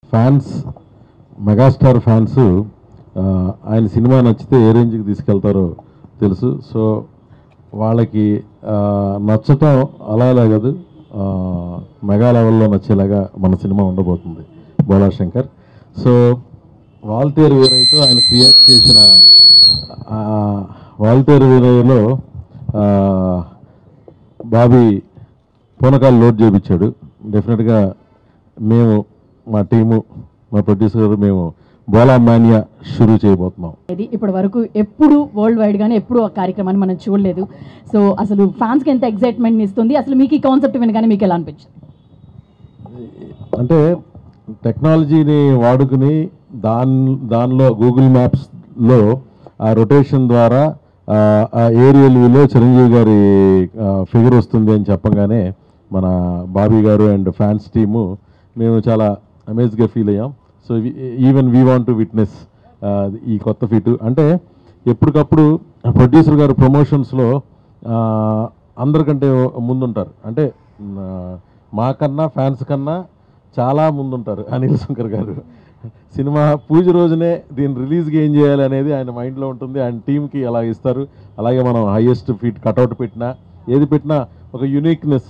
fans megastar fans ఆ, ఆయన cinema నచ్చితే ఏ రేంజ్కి తీసుకెళ్తారో తెలుసు సో వాళ్ళకి ఆ, నచ్చటం అలా అలా కాదు ఆ, మెగా లెవెల్లో నచ్చేలాగా మన సినిమా ఉండబోతుంది బోలా శంకర్ సో వాల్తేరు వీరయ్యతో ఆయన క్రియేట్ చేసిన ఆ, వాల్తేరు వీరయ్యలో ఆ, బాబీ పూనకాలు లోడ్ చేయించాడు డెఫినెట్గా మేము మా టీము మా ప్రొడ్యూసర్ మేము బోలా మానియా షురూ చేయబోతున్నాం ఇది ఇప్పటి వరకు ఎప్పుడు వరల్డ్ వైడ్ గానే ఎప్పుడు ఆ కార్యక్రమాన్ని మనం చూడలేదు సో అసలు ఫ్యాన్స్ కి ఎంత ఎక్సైట్మెంట్ ఇస్తుంది అసలు మీకు ఈ కాన్సెప్ట్ వినగానే మీకు ఎలా అనిపించింది అంటే టెక్నాలజీని వాడుకుని దాని దానిలో గూగుల్ మ్యాప్స్లో ఆ రొటేషన్ ద్వారా ఆ, ఆ ఏరియల్ వ్యూలో చిరంజీవి గారి ఫిగర్ వస్తుంది అని చెప్పగానే మన బాబీ గారు అండ్ ఫ్యాన్స్ టీము మేము చాలా అమేజ్గా ఫీల్ అయ్యాం so even we want to witness ఈ కొత్త ఫీటు అంటే ఎప్పటికప్పుడు ప్రొడ్యూసర్ గారు ప్రమోషన్స్లో అందరికంటే ముందుంటారు అంటే మ్, మాకన్నా ఫ్యాన్స్ కన్నా చాలా ముందుంటారు అనిల్ శంకర్ గారు సినిమా పూజ రోజునే దీన్ని రిలీజ్కి ఏం చేయాలి అనేది ఆయన మైండ్లో ఉంటుంది ఆయన టీంకి అలా ఇస్తారు అలాగే మనం హైయెస్ట్ ఫీట్ కటౌట్ పెట్టినా ఏది పెట్టినా ఒక యునిక్నెస్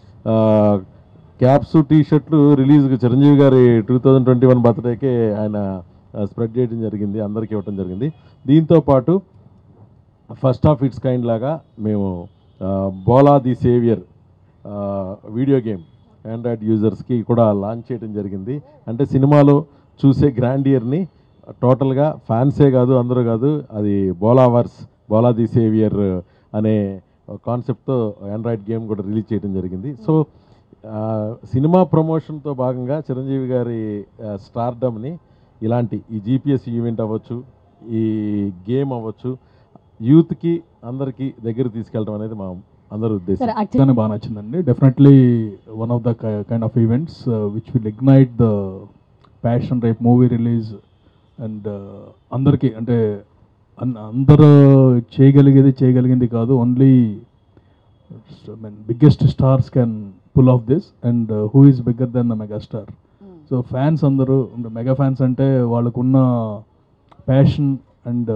క్యాప్స్ టీ షర్ట్లు రిలీజ్కి చిరంజీవి గారి టూ థౌజండ్ ట్వంటీ వన్ బర్త్డేకే ఆయన స్ప్రెడ్ చేయడం జరిగింది అందరికీ ఇవ్వడం జరిగింది దీంతో పాటు ఫస్ట్ ఆఫ్ ఇట్స్ కైండ్ లాగా మేము ఆ, బోలా ది సేవియర్ ఆ, వీడియో గేమ్ ఆండ్రాయిడ్ యూజర్స్కి కూడా లాంచ్ చేయడం జరిగింది అంటే సినిమాలో చూసే గ్రాండియర్ని టోటల్గా ఫ్యాన్సే కాదు అందరూ కాదు అది Bhola verse Bhola the saviour అనే కాన్సెప్ట్తో ఆండ్రాయిడ్ గేమ్ కూడా రిలీజ్ చేయడం జరిగింది సో ఆ, సినిమా ప్రమోషన్తో భాగంగా చిరంజీవి గారి స్టార్డమ్ని ఇలాంటి ఈ జీపీఎస్ ఈవెంట్ అవ్వచ్చు ఈ గేమ్ అవ్వచ్చు యూత్కి అందరికీ దగ్గర తీసుకెళ్ళడం అనేది మా అందరి ఉద్దేశం సరే యాక్చువల్లీ చాలా బాగా నచ్చిందండి definitely one of the kind of events which will ignite the passion రేపు మూవీ రిలీజ్ అండ్ అందరికీ అంటే అన్- అందరూ చేయగలిగేది చేయగలిగింది కాదు only mean biggest stars can pull off this and who is bigger than the megastar so fans అందరూ mega fans అంటే వాళ్ళకున్న passion and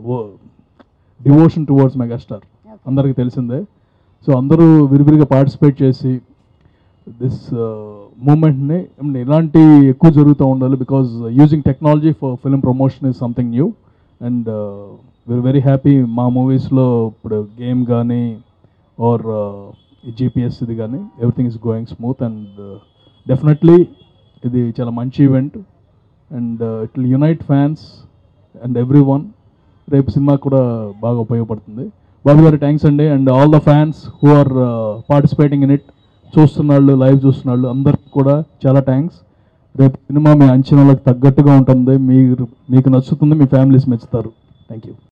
devotion towards megastar అందరికీ తెలిసిందే సో అందరూ విరివిరిగా పార్టిసిపేట్ చేసి దిస్ మూమెంట్ని ఇలాంటి ఎక్కువ జరుగుతూ ఉండాలి because using technology for film promotion is something new and we're very happy మా మూవీస్లో ఇప్పుడు గేమ్ కానీ ఆర్ జీపీఎస్ ఇది కానీ everything is going smooth and definitely ఇది చాలా మంచి event and it will unite fans and everyone రేపు సినిమా కూడా బాగా ఉపయోగపడుతుంది బాబు గారు థ్యాంక్స్ అండి and all the fans who are participating in it చూస్తున్నాళ్ళు లైవ్ చూస్తున్నాళ్ళు అందరికి కూడా చాలా థ్యాంక్స్ రేపు సినిమా మీ అంచనాలకు తగ్గట్టుగా ఉంటుంది మీరు మీకు నచ్చుతుంది మీ ఫ్యామిలీస్ మెచ్చుతారు థ్యాంక్ యూ